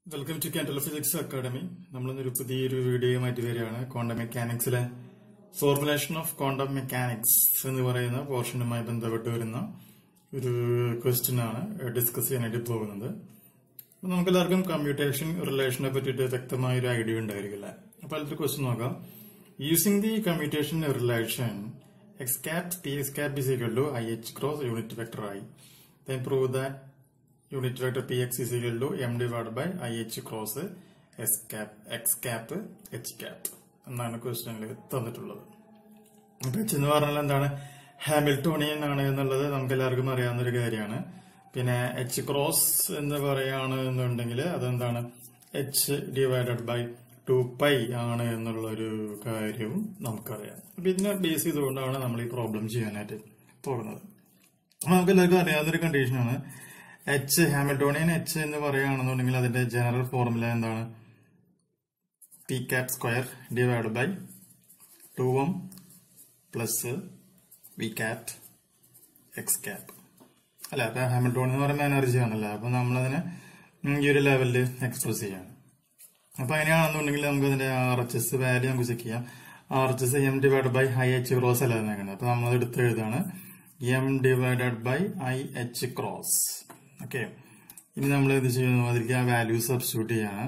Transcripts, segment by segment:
welcome to candle physics academy നമ്മളിന്നൊരു പുതിയൊരു വീഡിയോയുമായിട്ട് വരികയാണ് ക്വാണ്ടം മെക്കാനിക്സിലെ ഫോർമുലേഷൻ ഓഫ് ക്വാണ്ടം മെക്കാനിക്സ് എന്ന് പറയുന്ന പോർഷനുമായി ബന്ധപ്പെട്ട് വരുന്ന ഒരു ക്വസ്റ്റ്യൻ ആണ് ഡിസ്കസ് ചെയ്യാനായിട്ട് പോകുന്നത് അപ്പൊ നമുക്ക് എല്ലാവർക്കും കമ്പ്യൂട്ടേഷൻ റിലേഷനെ പറ്റിയിട്ട് വ്യക്തമായ ഒരു ഐഡിയ ഉണ്ടായിരിക്കില്ല അപ്പൊ അതിലൊരു ക്വസ്റ്റ്യൻ നോക്കാം using the computation relation X cap T X cap is equal to I H cross unit vector I then prove that unit vector px is equal to m divided by ih cross s cap x cap h cap എന്നാണ് ക്വസ്റ്റ്യനിൽ തന്നിട്ടുള്ളത് അപ്പൊ h എന്ന് പറഞ്ഞാൽ എന്താണ് Hamiltonian ആണ് എന്നുള്ളത് നമുക്ക് എല്ലാവർക്കും അറിയാവുന്ന ഒരു കാര്യമാണ് പിന്നെ എച്ച് ക്രോസ് എന്ന് പറയാണ് എന്നുണ്ടെങ്കിൽ അതെന്താണ് H divided by two pi ആണ് എന്നുള്ള ഒരു കാര്യവും നമുക്കറിയാം അപ്പൊ ഇതിനെ ബേസ് ചെയ്തുകൊണ്ടാണ് നമ്മൾ ഈ പ്രോബ്ലം ചെയ്യാനായിട്ട് പോകുന്നത് അപ്പൊ നമുക്ക് എല്ലാവർക്കും അറിയാവുന്ന ഒരു കണ്ടീഷനാണ് എച്ച് ഹാമിൽട്ടോണിയൻ എച്ച് എന്ന് പറയുകയാണെന്നുണ്ടെങ്കിൽ അതിന്റെ ജനറൽ ഫോർമുല എന്താണ് P cap square divide by two M plus V cap X cap അല്ല അപ്പൊ ഹാമിൽട്ടോണിയൻ എന്ന് പറയുമ്പോൾ എനർജി ആണല്ലോ അപ്പൊ നമ്മളതിനെ ഈ ഒരു ലെവലിൽ എക്സ്പ്രസ് ചെയ്യാണ് അപ്പൊ അങ്ങനെയാണെന്നുണ്ടെങ്കിൽ നമുക്ക് അതിന്റെ ആർ എച്ച് എസ് വാല്യൂ നമുക്ക് ചെക്ക് ചെയ്യാം R H S M divide by I H cross അല്ല എന്നേക്കുന്നത് അപ്പൊ നമ്മൾ എടുത്ത് എഴുതാണ് M divided by I H cross okay ഇനി നമ്മൾ എന്ത് ചെയ്യുന്നു അതിലേക്ക് ആ വാല്യൂ സബ്സ്റ്റിറ്റ്യൂട്ട് ചെയ്യാണ്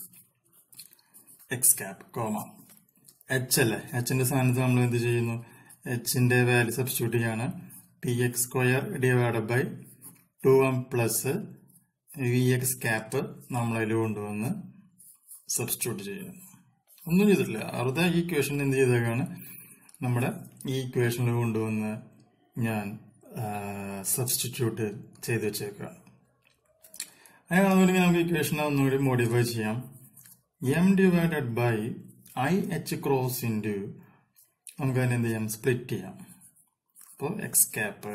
എക്സ് ക്യാപ് കോമ എച്ച് അല്ലേ എച്ചിന്റെ സ്ഥാനത്ത് നമ്മൾ എന്ത് ചെയ്യുന്നു എച്ചിന്റെ വാല്യൂ സബ്സ്റ്റിറ്റ്യൂട്ട് ചെയ്യാണ് P X square divided by two M plus V X cap നമ്മളതിൽ കൊണ്ടുവന്ന് സബ്സ്റ്റിറ്റ്യൂട്ട് ചെയ്യുന്നു ഒന്നും ചെയ്തിട്ടില്ല വെറുതെ ഈ ഇക്വേഷൻ എന്ത് ചെയ്തേക്കാണ് നമ്മുടെ ഈ ഇക്വേഷനിൽ കൊണ്ടുവന്ന് ഞാൻ സബ്സ്റ്റിറ്റ്യൂട്ട് ചെയ്ത് വെച്ചേക്കുകയാണ് അങ്ങനെയാണെന്നുണ്ടെങ്കിൽ നമുക്ക് ഇക്വേഷനെ ഒന്നുകൂടി മോഡിഫൈ ചെയ്യാം M divided by I H cross into നമുക്ക് അതിനെ എന്ത് ചെയ്യാം സ്പ്ലിറ്റ് ചെയ്യാം അപ്പോൾ X cap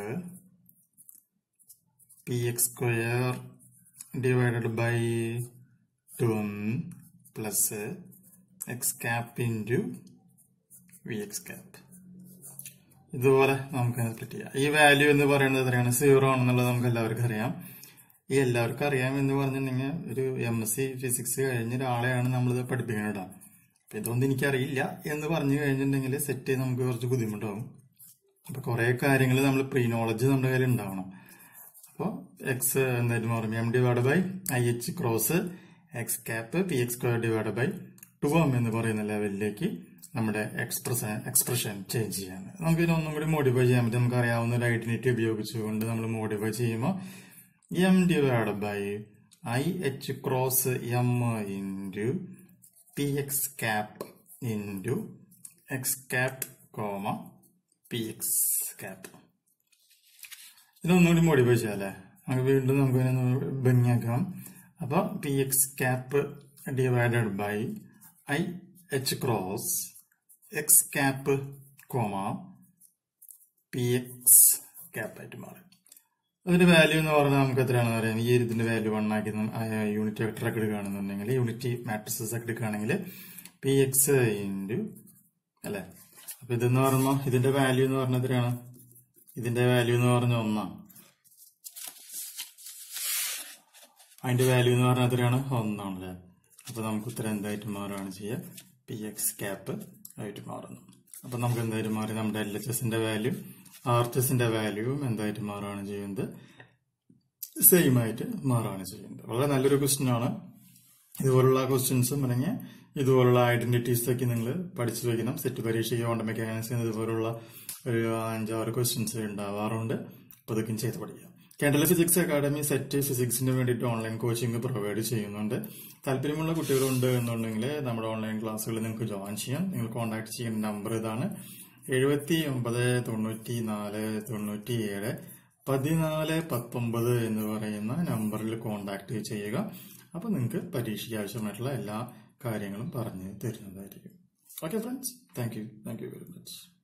P X square divided by two M plus X cap into V X cap ഇതുപോലെ നമുക്ക് സ്പ്ലിറ്റ് ചെയ്യാം ഈ വാല്യൂ എന്ന് പറയുന്നത് എത്രയാണ് സീറോ ആണെന്നുള്ളത് നമുക്ക് എല്ലാവർക്കും അറിയാം ഈ എല്ലാവർക്കും അറിയാം എന്ന് പറഞ്ഞിട്ടുണ്ടെങ്കിൽ ഒരു എം എസ് സി ഫിസിക്സ് കഴിഞ്ഞ ഒരാളെയാണ് നമ്മളിത് പഠിപ്പിക്കുന്നത് അപ്പൊ ഇതൊന്നും എനിക്കറിയില്ല എന്ന് പറഞ്ഞു കഴിഞ്ഞിട്ടുണ്ടെങ്കിൽ സെറ്റ് ചെയ്ത് നമുക്ക് കുറച്ച് ബുദ്ധിമുട്ടാവും അപ്പൊ കുറെ കാര്യങ്ങൾ നമ്മൾ പ്രീ നോളജ് നമ്മുടെ കയ്യിൽ ഉണ്ടാവണം അപ്പോൾ എക്സ് എന്തായിട്ട് മാറും M divide by I H cross X cap P X square divide by two M എന്ന് പറയുന്ന ലെവലിലേക്ക് നമ്മുടെ എക്സ്പ്രഷൻ എക്സ്പ്രഷൻ ചേഞ്ച് ചെയ്യാൻ നമുക്ക് ഇതിനൊന്നും കൂടി മോഡിഫൈ ചെയ്യാൻ പറ്റും നമുക്ക് അറിയാവുന്ന ഒരു ഐഡന്റിറ്റി ഉപയോഗിച്ചുകൊണ്ട് നമ്മൾ മോഡിഫൈ ചെയ്യുമ്പോൾ M divide by I H cross M into P X cap into X cap comma P X cap ഇതിനൊന്നുകൂടി മോഡിഫൈ ചെയ്യാം അല്ലേ നമുക്ക് വീണ്ടും നമുക്ക് ഇതിനൊന്ന് ഭംഗിയാക്കാം അപ്പൊ P X cap divided by I H cross X cap comma P X cap ആയിട്ട് മാറി അതിന്റെ വാല്യൂ എന്ന് പറഞ്ഞാൽ നമുക്ക് എത്രയാണെന്ന് അറിയാം ഈ ഇതിന്റെ വാല്യൂ വൺ ആക്കി യൂണിറ്റ് വെക്ടർ ഒക്കെ എടുക്കുകയാണെന്നുണ്ടെങ്കിൽ യൂണിറ്റ് മാട്രിസസ് ഒക്കെ എടുക്കുകയാണെങ്കിൽ പി എക്സ് ഇൻറ്റു അല്ലെ അപ്പൊ ഇതെന്ന് പറയുമ്പോൾ ഇതിന്റെ വാല്യൂ എന്ന് പറഞ്ഞാൽ എത്രയാണ് ഇതിന്റെ വാല്യൂ എന്ന് പറഞ്ഞ ഒന്നാണ് അതിന്റെ വാല്യൂ എന്ന് പറഞ്ഞാൽ എത്രയാണ് ഒന്നാണല്ലേ അപ്പൊ നമുക്ക് ഉത്തരം എന്തായിട്ട് മാറുകയാണ് ചെയ്യുക പി എക്സ് ക്യാപ്പ് ആയിട്ട് മാറുന്നു അപ്പൊ നമുക്ക് എന്തായിട്ട് മാറി നമ്മുടെ എൽ എച്ച് എസിന്റെ വാല്യൂ ആർ എച്ച് എസിന്റെ വാല്യൂവും എന്തായിട്ട് മാറുകയാണ് ചെയ്യുന്നത് സെയിം ആയിട്ട് മാറുകയാണ് ചെയ്യുന്നത് വളരെ നല്ലൊരു ക്വസ്റ്റ്യൻ ആണ് ഇതുപോലുള്ള ക്വസ്റ്റ്യൻസും അല്ലെങ്കിൽ ഇതുപോലുള്ള ഐഡന്റിറ്റീസ് ഒക്കെ നിങ്ങൾ പഠിച്ചു വെക്കണം സെറ്റ് പരീക്ഷയ്ക്ക് കൊണ്ട് മെക്കാനിക്സ് ഇതുപോലുള്ള ഒരു അഞ്ചാറ് ക്വസ്റ്റ്യൻസ് ഉണ്ടാവാറുണ്ട് അപ്പൊ അതൊക്കെ ചെയ്ത് പഠിക്കാം കേരള ഫിസിക്സ് അക്കാദമി സെറ്റ് ഫിസിക്സിന് വേണ്ടിയിട്ട് ഓൺലൈൻ കോച്ചിങ് പ്രൊവൈഡ് ചെയ്യുന്നുണ്ട് താല്പര്യമുള്ള കുട്ടികളുണ്ട് എന്നുണ്ടെങ്കിൽ നമ്മുടെ ഓൺലൈൻ ക്ലാസ്സുകളിൽ നിങ്ങൾക്ക് ജോയിൻ ചെയ്യാം നിങ്ങൾ കോൺടാക്ട് ചെയ്യേണ്ട നമ്പർ ഇതാണ് എഴുപത്തി ഒമ്പത് തൊണ്ണൂറ്റി നാല് തൊണ്ണൂറ്റി ഏഴ് പതിനാല് പത്തൊമ്പത് എന്ന് പറയുന്ന നമ്പറിൽ കോൺടാക്ട് ചെയ്യുക അപ്പൊ നിങ്ങൾക്ക് പരീക്ഷയ്ക്ക് ആവശ്യമായിട്ടുള്ള എല്ലാ കാര്യങ്ങളും പറഞ്ഞു തരുന്നതായിരിക്കും okay friends thank you thank you very much